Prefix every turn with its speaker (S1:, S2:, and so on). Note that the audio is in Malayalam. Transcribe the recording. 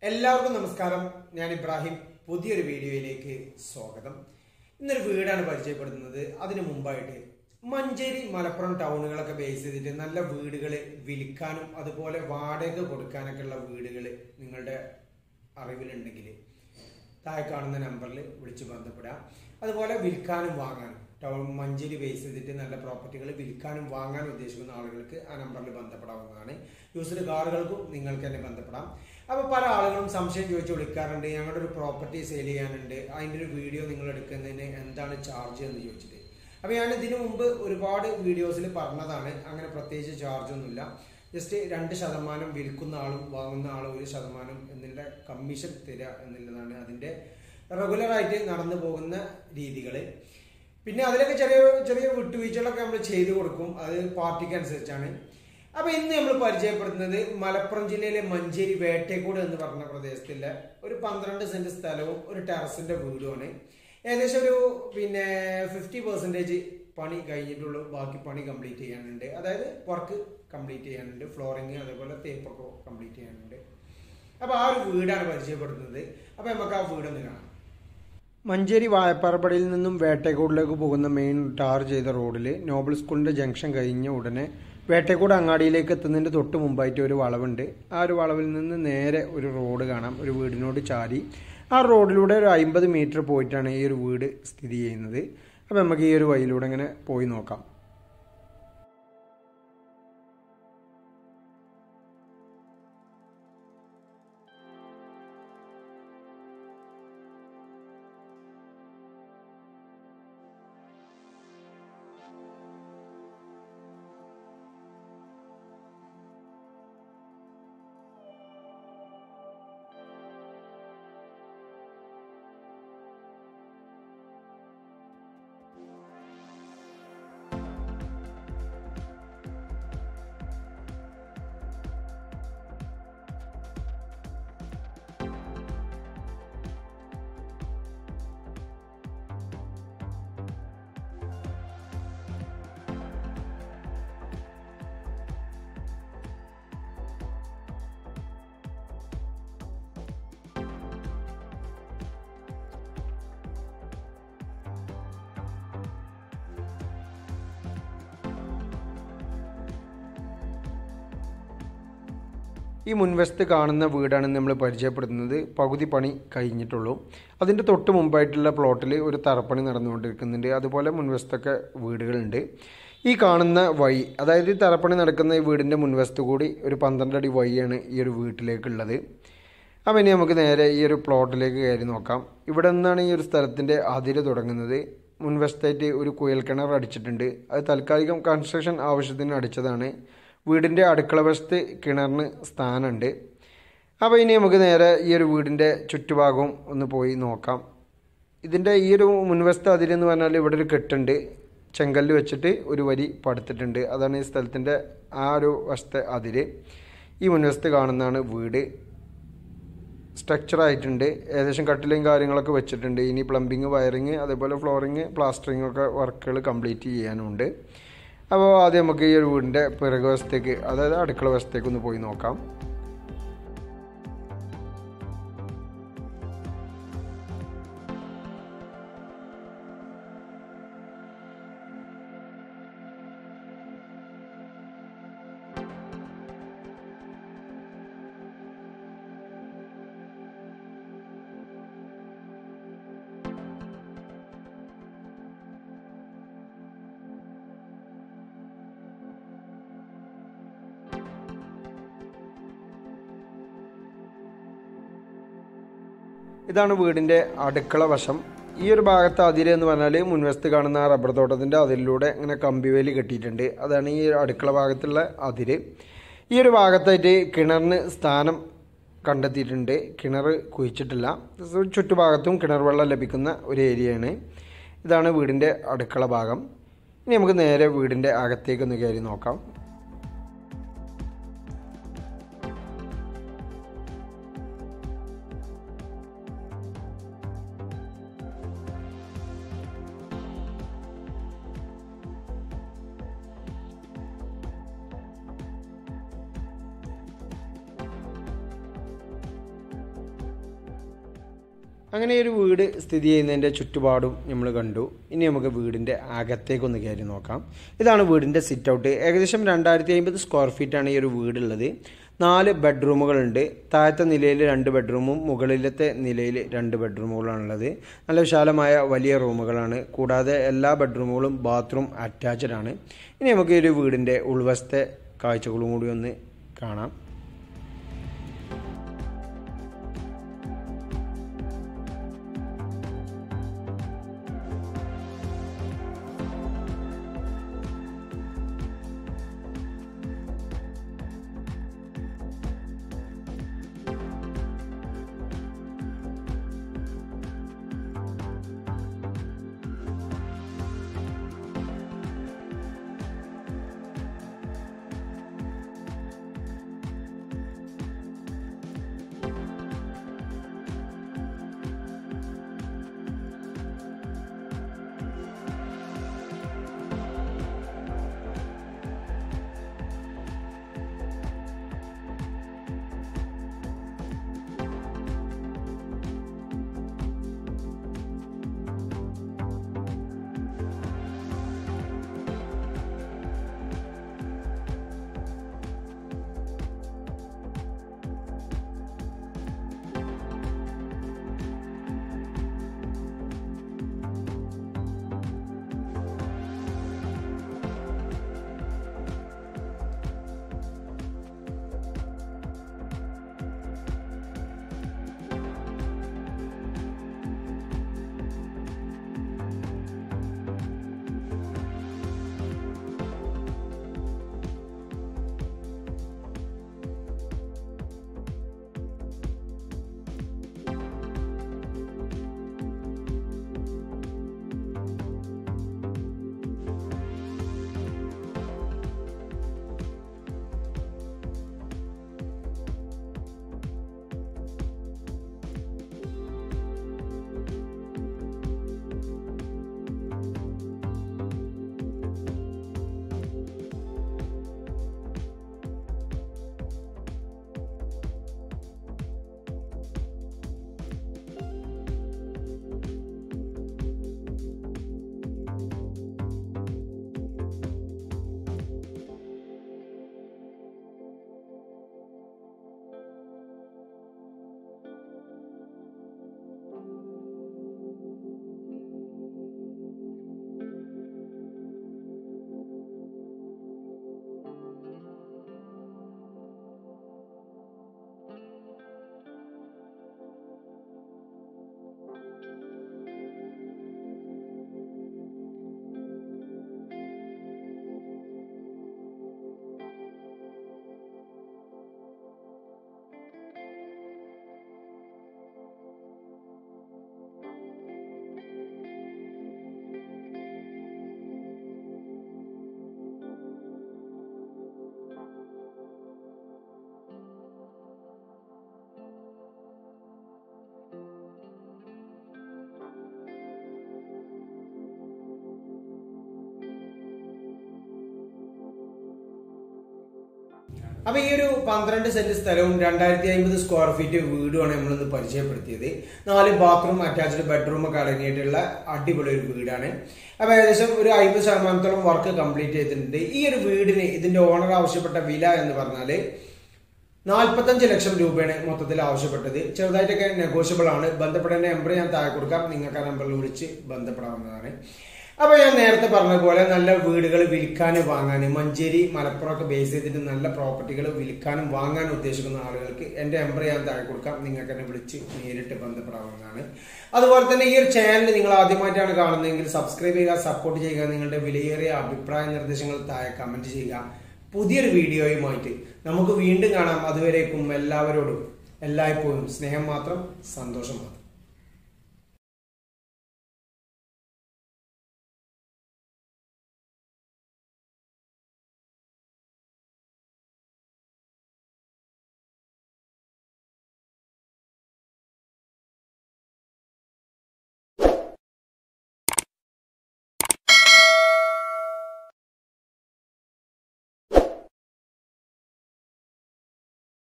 S1: എല്ലാവർക്കും നമസ്കാരം ഞാൻ ഇബ്രാഹിം പുതിയൊരു വീഡിയോയിലേക്ക് സ്വാഗതം ഇന്നൊരു വീടാണ് പരിചയപ്പെടുത്തുന്നത് അതിനു മുമ്പായിട്ട് മഞ്ചേരി മലപ്പുറം ടൗണുകളൊക്കെ ബേസ് ചെയ്തിട്ട് നല്ല വീടുകൾ വിൽക്കാനും അതുപോലെ വാടക കൊടുക്കാനൊക്കെ ഉള്ള വീടുകൾ നിങ്ങളുടെ അറിവിലുണ്ടെങ്കിൽ താഴെ കാണുന്ന നമ്പറിൽ വിളിച്ച് ബന്ധപ്പെടാം അതുപോലെ വിൽക്കാനും വാങ്ങാനും ടൗൺ മഞ്ചേരി ബേസ് ചെയ്തിട്ട് നല്ല പ്രോപ്പർട്ടികൾ വിൽക്കാനും വാങ്ങാനും ഉദ്ദേശിക്കുന്ന ആളുകൾക്ക് ആ നമ്പറിൽ ബന്ധപ്പെടാവുന്നതാണ് യൂസ്ഡ് കാറുകൾക്കും നിങ്ങൾക്ക് തന്നെ ബന്ധപ്പെടാം അപ്പോൾ പല ആളുകളും സംശയം ചോദിച്ച് വിളിക്കാറുണ്ട് ഞങ്ങളുടെ ഒരു പ്രോപ്പർട്ടി സെയിൽ ചെയ്യാനുണ്ട് അതിൻ്റെ ഒരു വീഡിയോ നിങ്ങൾ എടുക്കുന്നതിന് എന്താണ് ചാർജ് എന്ന് ചോദിച്ചിട്ട് അപ്പോൾ ഞാൻ ഇതിനു മുമ്പ് ഒരുപാട് വീഡിയോസിൽ പറഞ്ഞതാണ് അങ്ങനെ പ്രത്യേകിച്ച് ചാർജ് ഒന്നുമില്ല ജസ്റ്റ് രണ്ട് ശതമാനം വിൽക്കുന്ന ആളും വാങ്ങുന്ന ആളും ഒരു ശതമാനം എന്നുള്ള കമ്മീഷൻ തരിക എന്നുള്ളതാണ് അതിൻ്റെ റെഗുലറായിട്ട് നടന്നു പോകുന്ന രീതികൾ പിന്നെ അതിലൊക്കെ ചെറിയ ചെറിയ വിട്ടുവീഴ്ചകളൊക്കെ നമ്മൾ ചെയ്തു കൊടുക്കും അത് പാർട്ടിക്ക് അനുസരിച്ചാണ് അപ്പൊ ഇന്ന് നമ്മൾ പരിചയപ്പെടുത്തുന്നത് മലപ്പുറം ജില്ലയിലെ മഞ്ചേരി വേട്ടേക്കോട് എന്ന് പറഞ്ഞ പ്രദേശത്തിലെ ഒരു പന്ത്രണ്ട് സെന്റ് സ്ഥലവും ഒരു ടെറസിന്റെ വീടുമാണ് ഏകദേശം ഒരു പിന്നെ ഫിഫ്റ്റി പെർസെൻറ്റേജ് പണി കഴിഞ്ഞിട്ടുള്ളൂ ബാക്കി പണി കംപ്ലീറ്റ് ചെയ്യാനുണ്ട് അതായത് വർക്ക് കംപ്ലീറ്റ് ചെയ്യാനുണ്ട് ഫ്ലോറിങ് അതേപോലെ തേപ്പൊക്കെ കംപ്ലീറ്റ് ചെയ്യാനുണ്ട് അപ്പൊ ആ ഒരു വീടാണ് പരിചയപ്പെടുത്തുന്നത് അപ്പൊ നമുക്ക് ആ വീടൊന്ന് കാണാം മഞ്ചേരി വായപ്പാറപ്പടിയിൽ നിന്നും വേട്ടേക്കോടിലേക്ക് പോകുന്ന മെയിൻ ടാർ ചെയ്ത റോഡിൽ നോബൽ സ്കൂളിന്റെ ജംഗ്ഷൻ കഴിഞ്ഞ ഉടനെ വേട്ടേക്കോട് അങ്ങാടിയിലേക്ക് എത്തുന്നതിന്റെ തൊട്ട് മുമ്പായിട്ട് ഒരു വളവുണ്ട് ആ ഒരു വളവിൽ നിന്ന് നേരെ ഒരു റോഡ് കാണാം ഒരു വീടിനോട് ചാരി ആ റോഡിലൂടെ ഒരു അമ്പത് മീറ്റർ പോയിട്ടാണ് ഈ ഒരു വീട് സ്ഥിതി ചെയ്യുന്നത് അപ്പം നമുക്ക് ഈ ഒരു വഴിയിലൂടെ ഇങ്ങനെ പോയി നോക്കാം ഈ മുൻവശത്ത് കാണുന്ന വീടാണ് നമ്മൾ പരിചയപ്പെടുത്തുന്നത് പകുതി പണി കഴിഞ്ഞിട്ടുള്ളൂ അതിൻ്റെ തൊട്ട് മുമ്പായിട്ടുള്ള പ്ലോട്ടിൽ ഒരു തറപ്പണി നടന്നുകൊണ്ടിരിക്കുന്നുണ്ട് അതുപോലെ മുൻവശത്തൊക്കെ വീടുകളുണ്ട് ഈ കാണുന്ന വഴി അതായത് ഈ തറപ്പണി നടക്കുന്ന ഈ വീടിൻ്റെ മുൻവശത്ത് കൂടി ഒരു പന്ത്രണ്ട് അടി വഴിയാണ് ഈ ഒരു വീട്ടിലേക്കുള്ളത് അപ്പം ഇനി നമുക്ക് നേരെ ഈ ഒരു പ്ലോട്ടിലേക്ക് കയറി നോക്കാം ഇവിടെ നിന്നാണ് ഈ ഒരു സ്ഥലത്തിൻ്റെ അതിര് തുടങ്ങുന്നത് മുൻവശത്തായിട്ട് ഒരു കുയൽ കിണർ അടിച്ചിട്ടുണ്ട് അത് താൽക്കാലികം കൺസ്ട്രക്ഷൻ ആവശ്യത്തിന് അടിച്ചതാണ് വീടിൻ്റെ അടുക്കള വശത്ത് കിണറിന് സ്ഥാനമുണ്ട് അപ്പോൾ ഇനി നമുക്ക് നേരെ ഈ ഒരു വീടിൻ്റെ ചുറ്റുഭാഗവും ഒന്ന് പോയി നോക്കാം ഇതിൻ്റെ ഈ ഒരു മുൻവശത്തെ അതിരെന്ന് പറഞ്ഞാൽ ഇവിടെ ഒരു കെട്ടുണ്ട് ചെങ്കല്ല് വെച്ചിട്ട് ഒരു വരി പടുത്തിട്ടുണ്ട് അതാണ് ഈ സ്ഥലത്തിൻ്റെ ആ ഒരു വശത്തെ അതിര് ഈ മുൻവശത്ത് കാണുന്നതാണ് വീട് സ്ട്രക്ചർ ആയിട്ടുണ്ട് ഏകദേശം കട്ടിലും കാര്യങ്ങളൊക്കെ വെച്ചിട്ടുണ്ട് ഇനി പ്ലംബിങ് വയറിങ് അതേപോലെ ഫ്ലോറിങ് പ്ലാസ്റ്ററിങ് ഒക്കെ വർക്കുകൾ കംപ്ലീറ്റ് ചെയ്യാനുണ്ട് അപ്പോൾ ആദ്യം നമുക്ക് ഈ ഒരു വീടിൻ്റെ പിറകു വശത്തേക്ക് അതായത് അടുക്കള വശത്തേക്ക് ഒന്ന് പോയി നോക്കാം ഇതാണ് വീടിൻ്റെ അടുക്കള വശം ഈ ഒരു ഭാഗത്തെ അതിര് എന്ന് പറഞ്ഞാൽ മുൻവശത്ത് കാണുന്ന ആ റബ്ബർ തോട്ടത്തിൻ്റെ അതിലൂടെ ഇങ്ങനെ കമ്പിവേലി കെട്ടിയിട്ടുണ്ട് അതാണ് ഈ അടുക്കള ഭാഗത്തുള്ള അതിര് ഈ ഒരു ഭാഗത്തായിട്ട് കിണറിന് സ്ഥാനം കണ്ടെത്തിയിട്ടുണ്ട് കിണർ കുഴിച്ചിട്ടില്ല ചുറ്റുഭാഗത്തും കിണർ വെള്ളം ലഭിക്കുന്ന ഒരു ഏരിയയാണ് ഇതാണ് വീടിൻ്റെ അടുക്കള ഭാഗം ഇനി നമുക്ക് നേരെ വീടിൻ്റെ അകത്തേക്ക് ഒന്ന് കയറി നോക്കാം അങ്ങനെ ഒരു വീട് സ്ഥിതി ചെയ്യുന്നതിൻ്റെ ചുറ്റുപാടും നമ്മൾ കണ്ടു ഇനി നമുക്ക് വീടിൻ്റെ അകത്തേക്കൊന്ന് കയറി നോക്കാം ഇതാണ് വീടിൻ്റെ സിറ്റ് ഔട്ട് ഏകദേശം രണ്ടായിരത്തി അമ്പത് സ്ക്വയർ ഫീറ്റാണ് ഈ ഒരു വീടുള്ളത് നാല് ബെഡ്റൂമുകളുണ്ട് താഴത്തെ നിലയിൽ രണ്ട് ബെഡ്റൂമും മുകളിലത്തെ നിലയിൽ രണ്ട് ബെഡ്റൂമുകളാണുള്ളത് നല്ല വിശാലമായ വലിയ റൂമുകളാണ് കൂടാതെ എല്ലാ ബെഡ്റൂമുകളും ബാത്റൂം അറ്റാച്ച്ഡ് ആണ് ഇനി നമുക്ക് ഈ ഒരു വീടിൻ്റെ ഉൾവശത്തെ കാഴ്ചകളും കൂടി ഒന്ന് കാണാം അപ്പൊ ഈ ഒരു പന്ത്രണ്ട് സെന്റ് സ്ഥലവും രണ്ടായിരത്തി അമ്പത് സ്ക്വയർ ഫീറ്റ് വീടുമാണ് നമ്മളിന്ന് പരിചയപ്പെടുത്തിയത് നാല് ബാത്റൂം അറ്റാച്ച്ഡ് ബെഡ്റൂം ഒക്കെ അടങ്ങിയിട്ടുള്ള അടിപൊളി ഒരു വീടാണ് അപ്പൊ ഏകദേശം ഒരു അമ്പത് ശതമാനത്തോളം വർക്ക് കംപ്ലീറ്റ് ചെയ്തിട്ടുണ്ട് ഈ ഒരു വീടിന് ഇതിന്റെ ഓണർ ആവശ്യപ്പെട്ട വില എന്ന് പറഞ്ഞാല് നാൽപ്പത്തഞ്ച് ലക്ഷം രൂപയാണ് മൊത്തത്തിൽ ആവശ്യപ്പെട്ടത് ചെറുതായിട്ടൊക്കെ നെഗോഷ്യബിൾ ആണ് ബന്ധപ്പെടേണ്ട നമ്പർ ഞാൻ താഴെ കൊടുക്കാം നിങ്ങൾക്ക് ആ നമ്പറിൽ വിളിച്ച് ബന്ധപ്പെടാവുന്നതാണ് അപ്പൊ ഞാൻ നേരത്തെ പറഞ്ഞ പോലെ നല്ല വീടുകൾ വിൽക്കാനും വാങ്ങാനും മഞ്ചേരി മലപ്പുറം ഒക്കെ ബേസ് ചെയ്തിട്ട് നല്ല പ്രോപ്പർട്ടികൾ വിൽക്കാനും വാങ്ങാനും ഉദ്ദേശിക്കുന്ന ആളുകൾക്ക് എന്റെ നമ്പർ ഞാൻ താഴെ കൊടുക്കാം നിങ്ങൾക്ക് എന്നെ വിളിച്ച് നേരിട്ട് ബന്ധപ്പെടാവുന്നതാണ് അതുപോലെ തന്നെ ഈ ഒരു ചാനൽ നിങ്ങൾ ആദ്യമായിട്ടാണ് കാണുന്നതെങ്കിൽ സബ്സ്ക്രൈബ് ചെയ്യുക സപ്പോർട്ട് ചെയ്യുക നിങ്ങളുടെ വിലയേറിയ അഭിപ്രായ നിർദ്ദേശങ്ങൾ താഴെ കമന്റ് ചെയ്യുക പുതിയൊരു വീഡിയോയുമായിട്ട് നമുക്ക് വീണ്ടും കാണാം അതുവരേക്കും എല്ലാവരോടും എല്ലായ്പ്പോഴും സ്നേഹം മാത്രം സന്തോഷം മാത്രം